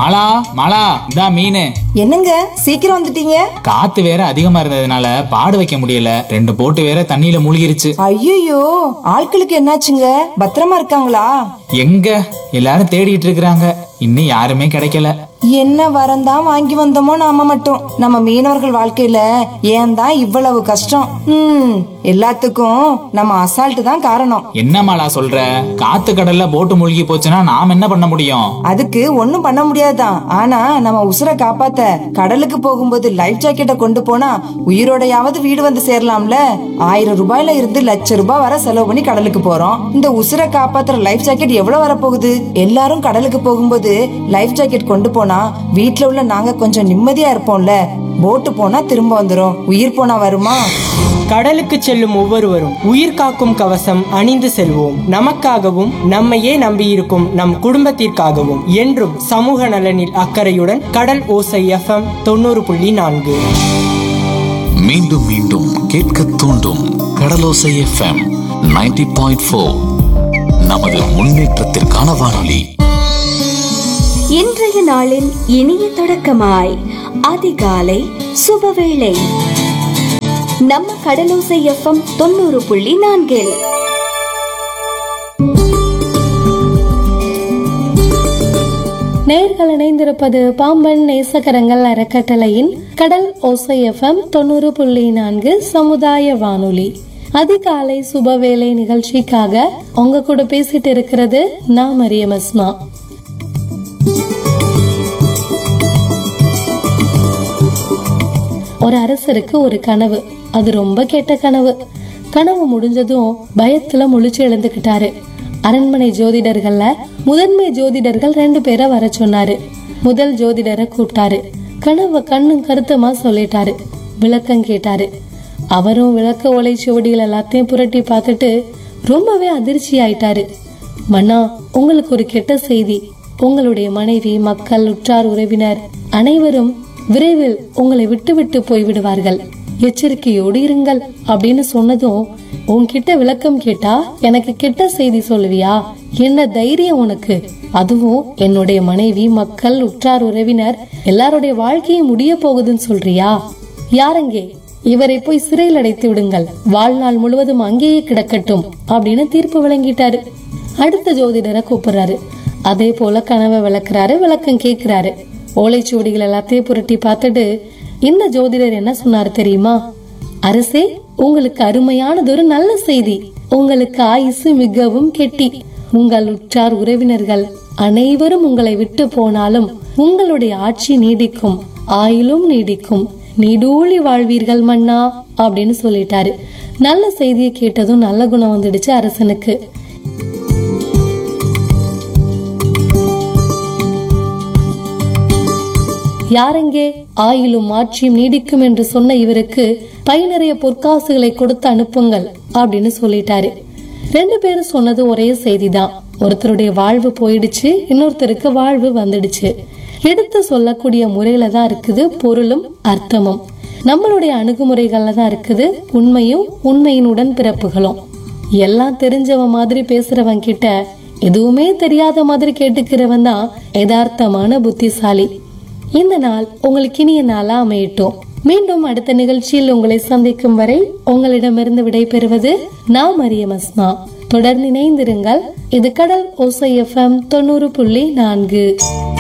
மாலா மாலா இதா மீன் என்னங்க சீக்கிரம் வந்துட்டீங்க காத்து வேற அதிகமா இருந்ததுனால பாடு வைக்க முடியல ரெண்டு போட்டு வேற தண்ணியில மூழ்கிருச்சு ஐயோ ஆட்களுக்கு என்னாச்சுங்க பத்திரமா இருக்காங்களா எங்க எல்லாரும் தேடிட்டு இருக்கிறாங்க இன்னும் யாருமே கிடைக்கல என்ன வரந்தான் வாங்கி வந்தோமோ நாம மட்டும் நம்ம மீனவர்கள் வாழ்க்கையில ஏன் தான் இவ்வளவு கஷ்டம் ம் எல்லாத்துக்கும் நம்ம அசால்ட் தான் காரணம் என்ன மாலா சொல்ற காத்து கடல்ல போட்டு மூழ்கி போச்சுன்னா நாம் என்ன பண்ண முடியும் அதுக்கு ஒண்ணும் பண்ண முடியாதுதான் ஆனா நம்ம உசுரை காப்பாத்த கடலுக்கு போகும்போது லைஃப் ஜாக்கெட்டை கொண்டு போனா உயிரோடையாவது வீடு வந்து சேரலாம்ல ஆயிரம் ரூபாயில இருந்து லட்ச ரூபாய் வரை செலவு பண்ணி கடலுக்கு போறோம் இந்த உசுரை காப்பாத்துற லைஃப் ஜாக்கெட் எவ்வளவு வரப்போகுது எல்லாரும் கடலுக்கு போகும்போது லைஃப் ஜாக்கெட் கொண்டு போனா வீட்ல உள்ள நாங்க கொஞ்சம் நிம்மதியா இருப்போம்ல போட்டு போனா திரும்ப வந்துரும் உயிர் போனா வருமா கடலுக்கு செல்லும் ஒவ்வொருவரும் உயிர் காக்கும் கவசம் அணிந்து செல்வோம் நமக்காகவும் நம்மையே நம்பியிருக்கும் நம் குடும்பத்திற்காகவும் என்றும் சமூக நலனில் அக்கறையுடன் கடல் ஓசை எஃப்எம் தொண்ணூறு புள்ளி நான்கு மீண்டும் மீண்டும் கேட்க தூண்டும் கடலோசை எஃப்எம் 90.4 பாயிண்ட் ஃபோர் நமது முன்னேற்றத்திற்கான வானொலி இன்றைய நாளின் இனிய தொடக்கமாய் அதிகாலை சுபவேளை நம்ம கடலோசை எஃப்எம் தொண்ணூறு புள்ளி நான்கில் நேர்கள் இணைந்திருப்பது பாம்பன் நேசகரங்கள் அறக்கட்டளையின் கடல் ஓசை எஃப்எம் தொண்ணூறு புள்ளி நான்கு சமுதாய வானொலி அதிகாலை சுபவேளை நிகழ்ச்சிக்காக உங்க கூட பேசிட்டு இருக்கிறது நான் மரியம் அஸ்மா ஒரு அரசருக்கு ஒரு கனவு அது ரொம்ப கெட்ட கனவு கனவு முடிஞ்சதும் பயத்துல முழிச்சு எழுந்துக்கிட்டாரு அரண்மனை ஜோதிடர்கள்ல முதன்மை ஜோதிடர்கள் ரெண்டு பேரை வர சொன்னாரு முதல் ஜோதிடரை கூப்பிட்டாரு கனவை கண்ணும் கருத்துமா சொல்லிட்டாரு விளக்கம் கேட்டாரு அவரும் விளக்க ஒலை சுவடிகள் எல்லாத்தையும் புரட்டி பார்த்துட்டு ரொம்பவே அதிர்ச்சி ஆயிட்டாரு மன்னா உங்களுக்கு ஒரு கெட்ட செய்தி உங்களுடைய மனைவி மக்கள் உற்றார் உறவினர் அனைவரும் விரைவில் உங்களை விட்டு விட்டு போய் விடுவார்கள் எச்சரிக்கையோடு இருங்கள் அப்படின்னு சொன்னதும் உன்கிட்ட விளக்கம் கேட்டா எனக்கு கெட்ட செய்தி சொல்லுவியா என்ன தைரியம் உனக்கு அதுவும் என்னுடைய மனைவி மக்கள் உற்றார் உறவினர் எல்லாருடைய வாழ்க்கையும் முடிய போகுதுன்னு சொல்றியா யாரங்கே இவரை போய் சிறையில் அடைத்து விடுங்கள் வாழ்நாள் முழுவதும் அங்கேயே கிடக்கட்டும் அப்படின்னு தீர்ப்பு வழங்கிட்டாரு அடுத்த ஜோதிடரை கூப்பிடுறாரு அதே போல கனவை விளக்குறாரு விளக்கம் கேக்குறாரு ஓலைச்சுவடிகள் எல்லாத்தையும் புரட்டி பார்த்துட்டு இந்த ஜோதிடர் என்ன சொன்னாரு தெரியுமா அரசே உங்களுக்கு அருமையானதொரு நல்ல செய்தி உங்களுக்கு ஆயுசு மிகவும் கெட்டி உங்கள் உற்றார் உறவினர்கள் அனைவரும் உங்களை விட்டு போனாலும் உங்களுடைய ஆட்சி நீடிக்கும் ஆயுளும் நீடிக்கும் நீடூழி வாழ்வீர்கள் மன்னா அப்படின்னு சொல்லிட்டாரு நல்ல செய்தியை கேட்டதும் நல்ல குணம் வந்துடுச்சு அரசனுக்கு யாரெங்கே ஆயிலும் ஆட்சியும் நீடிக்கும் என்று சொன்ன இவருக்கு பை நிறைய பொற்காசுகளை கொடுத்து அனுப்புங்கள் அப்படின்னு சொல்லிட்டாரு ரெண்டு பேரும் சொன்னது ஒரே செய்திதான் ஒருத்தருடைய வாழ்வு போயிடுச்சு இன்னொருத்தருக்கு வாழ்வு வந்துடுச்சு எடுத்து சொல்லக்கூடிய முறையில தான் இருக்குது பொருளும் அர்த்தமும் நம்மளுடைய அணுகுமுறைகள்ல தான் இருக்குது உண்மையும் உண்மையினுடன் பிறப்புகளும் எல்லாம் தெரிஞ்சவன் மாதிரி பேசுறவன் கிட்ட எதுவுமே தெரியாத மாதிரி கேட்டுக்கிறவன் தான் யதார்த்தமான புத்திசாலி இந்த நாள் உங்களுக்கு இனிய நாளா அமையட்டும் மீண்டும் அடுத்த நிகழ்ச்சியில் உங்களை சந்திக்கும் வரை உங்களிடமிருந்து விடைபெறுவது நான் மரியம் அஸ்மா தொடர்ந்து இணைந்திருங்கள் இது கடல் ஓசை எஃப்எம் தொண்ணூறு புள்ளி நான்கு